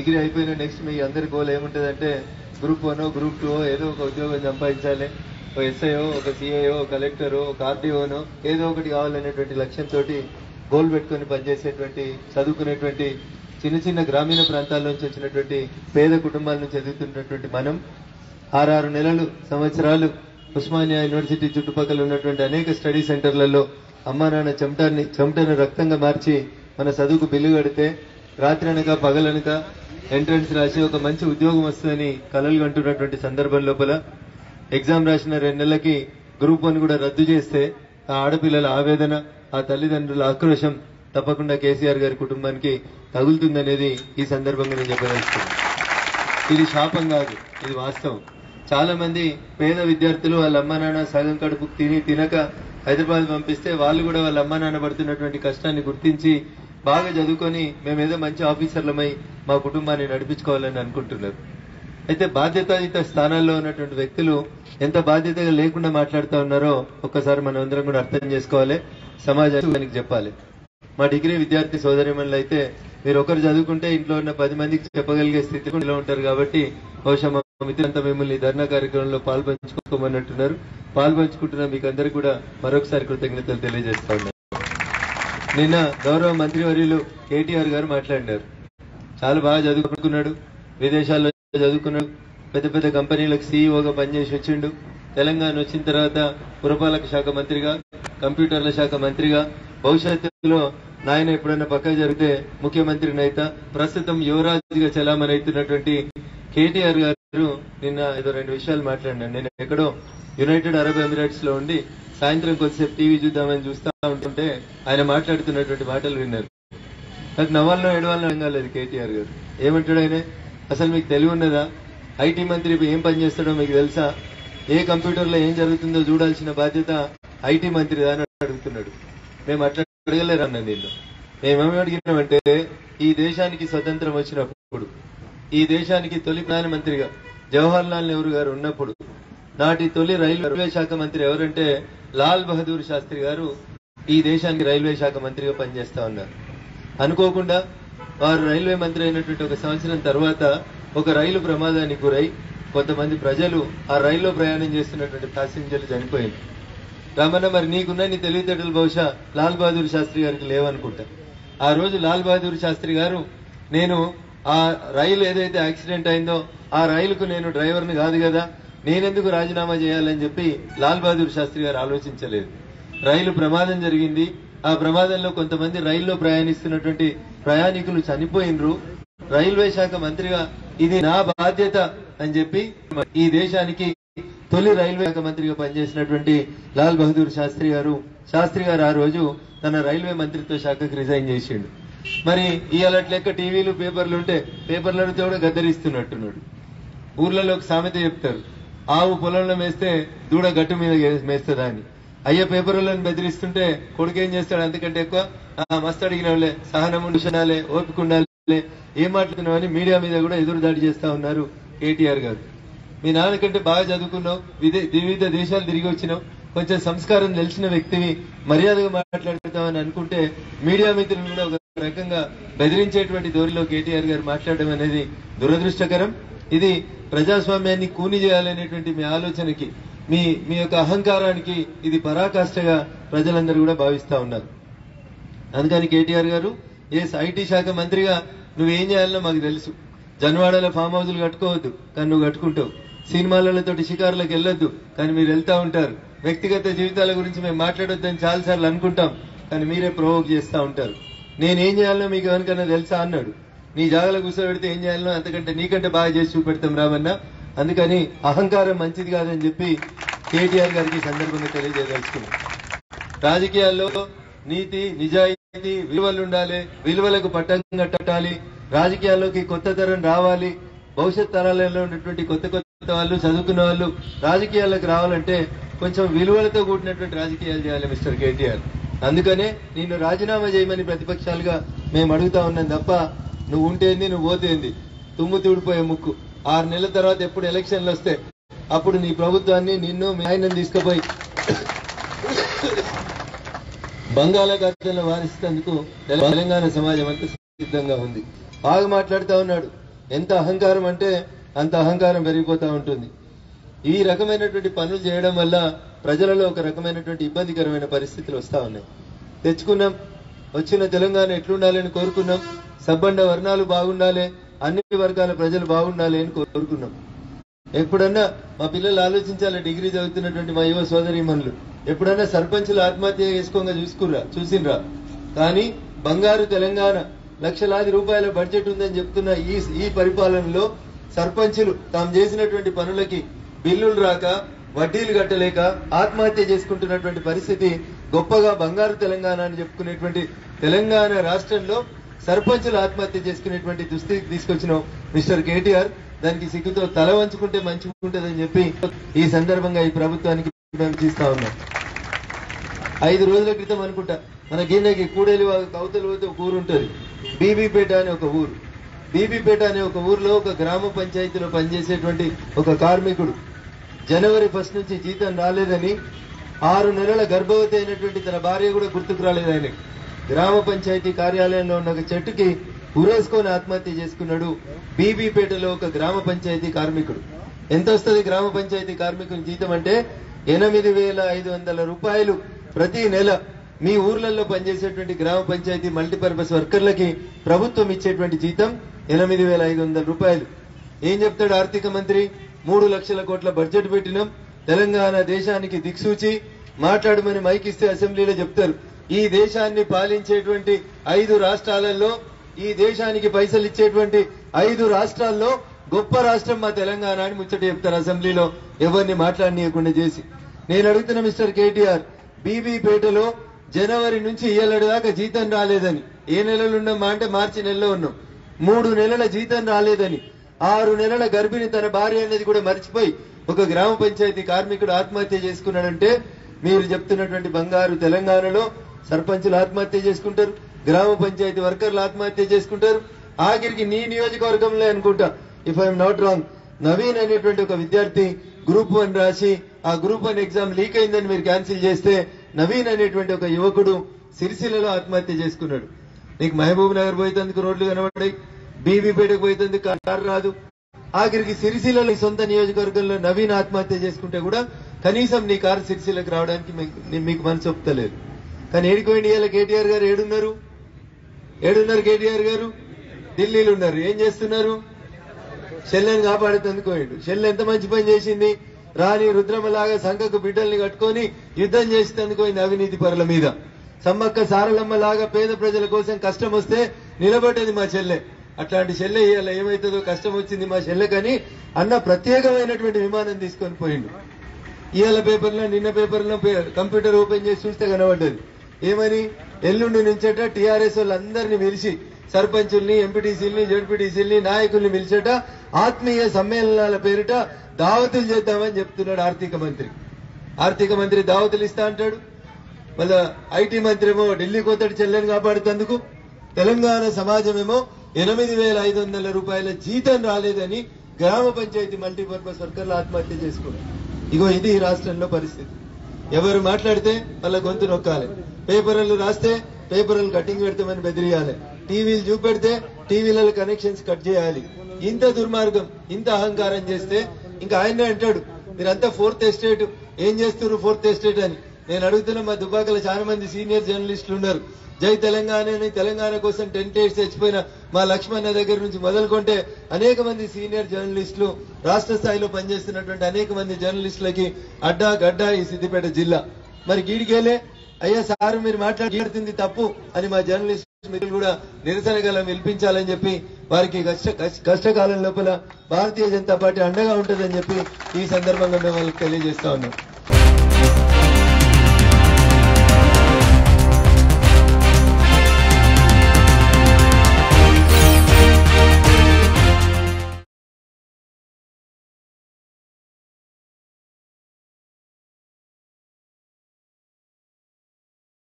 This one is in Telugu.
డిగ్రీ అయిపోయిన నెక్స్ట్ మీ అందరి గోల్ ఏముంటుందంటే గ్రూప్ వన్ గ్రూప్ టూ ఏదో ఒక ఉద్యోగం సంపాదించాలి ఒక ఎస్ఐఓ ఒక సిఐఓ కలెక్టరో ఒక ఆర్టీఓనో ఏదో ఒకటి కావాలనేటువంటి లక్ష్యంతో గోల్ పెట్టుకొని పనిచేసేటువంటి చదువుకునేటువంటి చిన్న చిన్న గ్రామీణ ప్రాంతాల నుంచి వచ్చినటువంటి పేద కుటుంబాల నుంచి ఎదుగుతున్నటువంటి మనం ఆరారు నెలలు సంవత్సరాలు ఉస్మానియా యూనివర్సిటీ చుట్టుపక్కల ఉన్నటువంటి అనేక స్టడీ సెంటర్లలో అమ్మా నాన్న చెమటాన్ని చెమటను రక్తంగా మార్చి మన చదువుకు బిల్లు కడితే రాత్రి అనక పగలనక ఎంట్రన్స్ రాసి ఒక మంచి ఉద్యోగం వస్తుందని కలలు కంటున్నటువంటి సందర్భం లోపల ఎగ్జామ్ రాసిన రెండు నెలలకి గ్రూప్ వన్ కూడా రద్దు చేస్తే ఆ ఆడపిల్లల ఆవేదన ఆ తల్లిదండ్రుల ఆక్రోశం తప్పకుండా కేసీఆర్ గారి కుటుంబానికి తగులుతుందనేది ఈ సందర్భంగా నేను చెప్పదలుచుకున్నాను ఇది శాపం కాదు ఇది వాస్తవం చాలా మంది పేద విద్యార్థులు వాళ్ళ అమ్మా నాన్న సగం కడుపు తిని తినక హైదరాబాద్ పంపిస్తే వాళ్ళు కూడా వాళ్ళ అమ్మా నాన్న పడుతున్నటువంటి కష్టాన్ని గుర్తించి బాగా చదువుకొని మేమేదో మంచి ఆఫీసర్లమై మా కుటుంబాన్ని నడిపించుకోవాలని అనుకుంటున్నారు అయితే బాధ్యతాయుత స్థానాల్లో ఉన్నటువంటి వ్యక్తులు ఎంత బాధ్యతగా లేకుండా మాట్లాడుతూ ఉన్నారో ఒక్కసారి మనం అందరం కూడా అర్థం చేసుకోవాలి సమాజానికి చెప్పాలి మా డిగ్రీ విద్యార్థి సోదరిమణులు అయితే మీరు ఒకరు చదువుకుంటే ఇంట్లో ఉన్న పది మందికి చెప్పగలిగే స్థితిలో ఉంటారు కాబట్టి బహుశా మా మిత్రులంతా మిమ్మల్ని ఈ ధర్నా కార్యక్రమంలో పాల్పంచుకోమన్నట్టున్నారు పాల్పంచుకుంటున్న మీకు అందరికీ కూడా మరొకసారి కృతజ్ఞతలు తెలియజేస్తా ఉన్నారు నిన్న గౌరవ మంత్రివర్యులు కేటీఆర్ గారు మాట్లాడినారు చాలా బాగా చదువుకున్నాడు విదేశాల్లో చదువుకున్నాడు పెద్ద పెద్ద కంపెనీలకు సీఈఓగా పనిచేసి వచ్చిండు తెలంగాణ వచ్చిన తర్వాత పురపాలక శాఖ మంత్రిగా కంప్యూటర్ల శాఖ మంత్రిగా భవిష్యత్తులో నాయన ఎప్పుడైనా పక్క జరిగితే ముఖ్యమంత్రినైతా ప్రస్తుతం యువరాజుగా చలామణి అవుతున్నటువంటి కేటీఆర్ గారు నిన్న ఏదో రెండు విషయాలు మాట్లాడినాను నేను ఎక్కడో యునైటెడ్ అరబ్ ఎమిరేట్స్ లో ఉండి సాయంత్రం కొద్దిసేపు టీవీ చూద్దామని చూస్తా ఉంటుంటే ఆయన మాట్లాడుతున్నటువంటి మాటలు విన్నారు నాకు నవ్వాలనో ఏడవాలనో ఏం కాలేదు కేటీఆర్ గారు ఏమంటాడు ఆయన అసలు మీకు తెలివి ఉన్నదా ఐటీ మంత్రి ఏం పని చేస్తాడో మీకు తెలుసా ఏ కంప్యూటర్ లో ఏం జరుగుతుందో చూడాల్సిన బాధ్యత ఐటీ మంత్రిదా అని అడుగుతున్నాడు మేము అట్లా అడగలేరు అన్న నిన్ను మేమేమి అడిగినామంటే ఈ దేశానికి స్వతంత్రం వచ్చినప్పుడు ఈ దేశానికి తొలి ప్రధానమంత్రిగా జవహర్ లాల్ నెహ్రూ గారు ఉన్నప్పుడు నాటి తొలి రైల్వే శాఖ మంత్రి ఎవరంటే లాల్ బహదూర్ శాస్త్రి గారు ఈ దేశానికి రైల్వే శాఖ మంత్రిగా పనిచేస్తా ఉన్నారు అనుకోకుండా వారు రైల్వే మంత్రి అయినటువంటి ఒక సంవత్సరం తర్వాత ఒక రైలు ప్రమాదానికి గురై కొంతమంది ప్రజలు ఆ రైల్లో ప్రయాణం చేస్తున్నటువంటి ప్యాసింజర్లు చనిపోయింది రామన్న మరి నీకున్న నీ తెలివితేటలు బహుశా లాల్ బహదూర్ శాస్త్రి గారికి లేవనుకుంటా ఆ రోజు లాల్ బహదూర్ శాస్త్రి గారు నేను ఆ రైలు ఏదైతే యాక్సిడెంట్ అయిందో ఆ రైలుకు నేను డ్రైవర్ని కాదు కదా నేనెందుకు రాజీనామా చేయాలని చెప్పి లాల్ బహదూర్ శాస్త్రి గారు ఆలోచించలేదు రైలు ప్రమాదం జరిగింది ఆ ప్రమాదంలో కొంతమంది రైల్లో ప్రయాణిస్తున్నటువంటి ప్రయాణికులు చనిపోయినరు రైల్వే శాఖ మంత్రిగా ఇది నా బాధ్యత అని చెప్పి ఈ దేశానికి తొలి రైల్వే శాఖ మంత్రిగా పనిచేసినటువంటి లాల్ బహదూర్ శాస్త్రి గారు శాస్త్రి గారు ఆ రోజు తన రైల్వే మంత్రిత్వ శాఖకు రిజైన్ చేసిండు మరి ఇవాళ లెక్క టీవీలు పేపర్లు ఉంటే పేపర్లతో కూడా గద్దరిస్తున్నట్టున్నాడు ఊర్లలో ఒక సామెత చెప్తారు ఆవు పొలంలో మేస్తే దూడ గట్టు మీద మేస్తుందా అని అయ్య పేపర్లను బెదిరిస్తుంటే కొడుకు ఏం చేస్తాడు అంతకంటే ఎక్కువ "ఆ, మస్తు అడిగిన వాళ్ళే సహనం ఉండాలే ఓపిక ఉండాలి ఏం మాట్లాడుతున్నావు మీడియా మీద కూడా ఎదురు దాడి చేస్తా ఉన్నారు కేటీఆర్ గారు మీ నాన్నకంటే బాగా చదువుకున్నావు విదే వివిధ దేశాలు తిరిగి వచ్చినావు కొంచెం సంస్కారం తెలిసిన వ్యక్తివి మర్యాదగా మాట్లాడుతామని అనుకుంటే మీడియా మిత్రులు కూడా ఒక రకంగా బెదిరించేటువంటి ధోరణిలో కేటీఆర్ గారు మాట్లాడడం అనేది దురదృష్టకరం ఇది ప్రజాస్వామ్యాన్ని కూని చేయాలనేటువంటి మీ ఆలోచనకి మీ మీ యొక్క అహంకారానికి ఇది పరాకాష్ఠగా ప్రజలందరూ కూడా భావిస్తా ఉన్నారు అందుకని కేటీఆర్ గారు ఏ ఐటీ శాఖ మంత్రిగా నువ్వేం చేయాలనో మాకు తెలుసు జన్వాడలో ఫామ్ హౌస్లు కట్టుకోవద్దు కానీ నువ్వు కట్టుకుంటావు సినిమాలతోటి షికారులకు వెళ్ళొద్దు కానీ మీరు వెళ్తా ఉంటారు వ్యక్తిగత జీవితాల గురించి మేము మాట్లాడొద్దని చాలాసార్లు అనుకుంటాం కానీ మీరే ప్రొవోక్ చేస్తా ఉంటారు నేనేం చేయాలనో మీకు ఎవరికైనా తెలుసా అన్నాడు నీ జాగలో కూర్చోబెడితే ఏం చేయాలనో అంతకంటే నీకంటే బాగా చేసి చూపెడతాం రామన్న అందుకని అహంకారం మంచిది కాదని చెప్పి కేటీఆర్ గారికి ఈ సందర్భంగా తెలియజేయదలుచుకున్నాం రాజకీయాల్లో నీతి నిజాయితీ విలువలు ఉండాలి విలువలకు పట్టం కట్టాలి రాజకీయాల్లోకి కొత్త తరం రావాలి భవిష్యత్ తరాలలో ఉన్నటువంటి కొత్త కొత్త వాళ్ళు చదువుకున్న వాళ్ళు రాజకీయాల్లోకి రావాలంటే కొంచెం విలువలతో కూడినటువంటి రాజకీయాలు చేయాలి మిస్టర్ కేటీఆర్ అందుకనే నిన్ను రాజీనామా చేయమని ప్రతిపక్షాలుగా మేము అడుగుతా ఉన్నాం తప్ప నువ్వు ఉంటేంది నువ్వు పోతేంది తుమ్ము తూడిపోయే ముక్కు ఆరు నెలల తర్వాత ఎప్పుడు ఎలక్షన్లు వస్తే అప్పుడు నీ ప్రభుత్వాన్ని నిన్ను మీ ఆయనను తీసుకుపోయి బంగాళాఖాతంలో వారిస్తేందుకు తెలంగాణ సమాజం అంతా సిద్ధంగా ఉంది బాగా మాట్లాడుతా ఉన్నాడు ఎంత అహంకారం అంటే అంత అహంకారం పెరిగిపోతా ఉంటుంది ఈ రకమైనటువంటి పనులు చేయడం వల్ల ప్రజలలో ఒక రకమైనటువంటి ఇబ్బందికరమైన పరిస్థితులు వస్తా ఉన్నాయి తెచ్చుకున్నాం వచ్చిన తెలంగాణ ఎట్లుండాలని కోరుకున్నాం సబ్బండ వర్ణాలు బాగుండాలి అన్ని వర్గాల ప్రజలు బాగుండాలి అని కోరుకున్నాం ఎప్పుడన్నా మా పిల్లలు ఆలోచించాలి డిగ్రీ చదువుతున్నటువంటి మా యువ సోదరీమణులు ఎప్పుడన్నా సర్పంచులు ఆత్మహత్య చేసుకోగా చూసుకుర్రా చూసిండ్రా కానీ బంగారు తెలంగాణ లక్షలాది రూపాయల బడ్జెట్ ఉందని చెప్తున్న ఈ ఈ పరిపాలనలో సర్పంచులు తాము చేసినటువంటి పనులకి బిల్లులు రాక వడ్డీలు కట్టలేక ఆత్మహత్య చేసుకుంటున్నటువంటి పరిస్థితి గొప్పగా బంగారు తెలంగాణ అని చెప్పుకునేటువంటి తెలంగాణ రాష్ట్రంలో సర్పంచులు ఆత్మహత్య చేసుకునేటువంటి దుస్థితికి తీసుకొచ్చిన మిస్టర్ కేటీఆర్ దానికి సిగ్గుతో తల వంచుకుంటే మంచిగా ఉంటుందని చెప్పి ఈ సందర్భంగా ఈ ప్రభుత్వానికి మేము తీస్తా ఉన్నాం ఐదు రోజుల క్రితం అనుకుంటా మన గిన్నెకి కూడేలి కౌతలు పోతే ఒక ఊరు ఉంటుంది బీబీపేట అనే ఒక ఊరు బీబీపేట అనే ఒక ఊర్లో ఒక గ్రామ పంచాయతీలో పనిచేసేటువంటి ఒక కార్మికుడు జనవరి ఫస్ట్ నుంచి జీతం రాలేదని ఆరు నెలల గర్భవతి అయినటువంటి తన భార్య కూడా గుర్తుకు రాలేదు ఆయనకి గ్రామ పంచాయతీ కార్యాలయంలో ఉన్న ఒక చెట్టుకి ఉరేసుకొని ఆత్మహత్య చేసుకున్నాడు బీబీపేటలో ఒక గ్రామ పంచాయతీ కార్మికుడు ఎంత వస్తుంది గ్రామ పంచాయతీ కార్మికుని జీతం అంటే ఎనిమిది వేల ఐదు వందల రూపాయలు ప్రతి నెల మీ ఊర్లలో పనిచేసేటువంటి గ్రామ పంచాయతీ మల్టీపర్పస్ వర్కర్లకి ప్రభుత్వం ఇచ్చేటువంటి జీతం ఎనిమిది వేల ఐదు వందల రూపాయలు ఏం చెప్తాడు ఆర్థిక మంత్రి మూడు లక్షల కోట్ల బడ్జెట్ పెట్టినాం తెలంగాణ దేశానికి దిక్సూచి మాట్లాడమని మైక్ ఇస్తే అసెంబ్లీలో చెప్తారు ఈ దేశాన్ని పాలించేటువంటి ఐదు రాష్ట్రాలలో ఈ దేశానికి పైసలు ఇచ్చేటువంటి ఐదు రాష్ట్రాల్లో గొప్ప రాష్ట్రం మా తెలంగాణ అని ముచ్చట చెప్తారు అసెంబ్లీలో ఎవరిని మాట్లాడనీయకుండా చేసి నేను అడుగుతున్న మిస్టర్ కేటీఆర్ బీబీపేటలో జనవరి నుంచి ఇయ్యలడి దాకా జీతం రాలేదని ఏ నెలలు ఉన్నామా అంటే మార్చి నెలలో ఉన్నాం మూడు నెలల జీతం రాలేదని ఆరు నెలల గర్భిణి తన భార్య అనేది కూడా మర్చిపోయి ఒక గ్రామ పంచాయతీ కార్మికుడు ఆత్మహత్య చేసుకున్నాడంటే మీరు చెప్తున్నటువంటి బంగారు తెలంగాణలో సర్పంచులు ఆత్మహత్య చేసుకుంటారు గ్రామ పంచాయతీ వర్కర్లు ఆత్మహత్య చేసుకుంటారు ఆఖరికి నీ నియోజకవర్గంలో అనుకుంటా if I'm not wrong Naveen అనేటువంటి ఒక విద్యార్థి గ్రూప్ వన్ రాసి ఆ గ్రూప్ వన్ ఎగ్జామ్ లీక్ అయిందని మీరు క్యాన్సిల్ చేస్తే నవీన్ అనేటువంటి ఒక యువకుడు సిరిసిల్లలో ఆత్మహత్య చేసుకున్నాడు నీకు మహబూబ్ నగర్ పోయేందుకు రోడ్లు కనబడ్డాయి బీబీపేటకు పోయేందుకు కారు రాదు ఆఖరికి సిరిసిల్లలో నీ సొంత నియోజకవర్గంలో నవీన్ ఆత్మహత్య చేసుకుంటే కూడా కనీసం నీ కారు సిరిసిల్లకు రావడానికి మీకు- నీ- మీకు మనసు ఒప్పుతలేదు కానీ ఏడిపోయింది ఇవాళ కేటీఆర్ గారు ఏడున్నారు ఏడున్నారు కేటీఆర్ గారు ఢిల్లీలో ఉన్నారు ఏం చేస్తున్నారు చెల్లెని కాపాడుతందుకు పోయిండు చెల్లె ఎంత మంచి పని చేసింది రాణి రుద్రమలాగా సంఖకు బిడ్డల్ని కట్టుకొని యుద్ధం చేసేందుకు పోయింది అవినీతి పరుల మీద సమ్మక్క సారలమ్మ లాగా పేద ప్రజల కోసం కష్టం వస్తే నిలబడ్డది మా చెల్లె అట్లాంటి చెల్లె ఇవాళ ఏమైతుందో కష్టం వచ్చింది మా చెల్లెకని అన్న ప్రత్యేకమైనటువంటి విమానం తీసుకొని పోయిండు ఇవాళ పేపర్లో నిన్న పేపర్లో పే- కంప్యూటర్ ఓపెన్ చేసి చూస్తే కనబడ్డది ఏమని ఎల్లుండి నుంచట టీఆర్ఎస్ వాళ్ళందరినీ పిలిచి సర్పంచుల్ని ఎంపీటీసీల్ని జడ్పీటీసీల్ని నాయకుల్ని పిలిచట ఆత్మీయ సమ్మేళనాల పేరిట దావతులు చేద్దామని చెప్తున్నాడు ఆర్థిక మంత్రి ఆర్థిక మంత్రి దావతులు ఇస్తా అంటాడు మళ్ళా ఐటీ మంత్రి ఏమో ఢిల్లీ కోతడి చెల్లెని కాపాడుతందుకు తెలంగాణ సమాజమేమో ఎనిమిది వేల ఐదు వందల రూపాయల జీతం రాలేదని గ్రామ పంచాయతీ మల్టీపర్పస్ వర్కర్లు ఆత్మహత్య చేసుకున్నారు ఇగో ఇది ఈ రాష్ట్రంలో పరిస్థితి ఎవరు మాట్లాడితే వాళ్ళ గొంతు నొక్కాలి పేపర్లు రాస్తే పేపర్లు కటింగ్ పెడతామని బెదిరియాలి టీవీలు చూపెడితే టీవీలలో కనెక్షన్స్ కట్ చేయాలి ఇంత దుర్మార్గం ఇంత అహంకారం చేస్తే ఇంకా ఆయనే అంటాడు మీరంతా ఫోర్త్ ఎస్టేట్ ఏం చేస్తున్నారు ఫోర్త్ ఎస్టేట్ అని నేను అడుగుతున్న మా దుబ్బాకలో చాలా మంది సీనియర్ జర్నలిస్టులు ఉన్నారు జై తెలంగాణ అని తెలంగాణ కోసం టెన్ డేట్స్ చచ్చిపోయిన మా లక్ష్మణ దగ్గర నుంచి మొదలుకొంటే అనేక మంది సీనియర్ జర్నలిస్టులు రాష్ట్ర స్థాయిలో పనిచేస్తున్నటువంటి అనేక మంది జర్నలిస్టులకి అడ్డా గడ్డా ఈ సిద్దిపేట జిల్లా మరి గీడికేలే అయ్యా సారు మీరు మాట్లాడుతుంది తప్పు అని మా జర్నలిస్ట్ మిత్రులు కూడా నిరసన గల విల్పించాలని చెప్పి వారికి కష్ట కష్ట- కష్టకాలం లోపల భారతీయ జనతా పార్టీ అండగా ఉంటుందని చెప్పి ఈ సందర్భంగా మేము వాళ్ళకి తెలియజేస్తా ఉన్నాం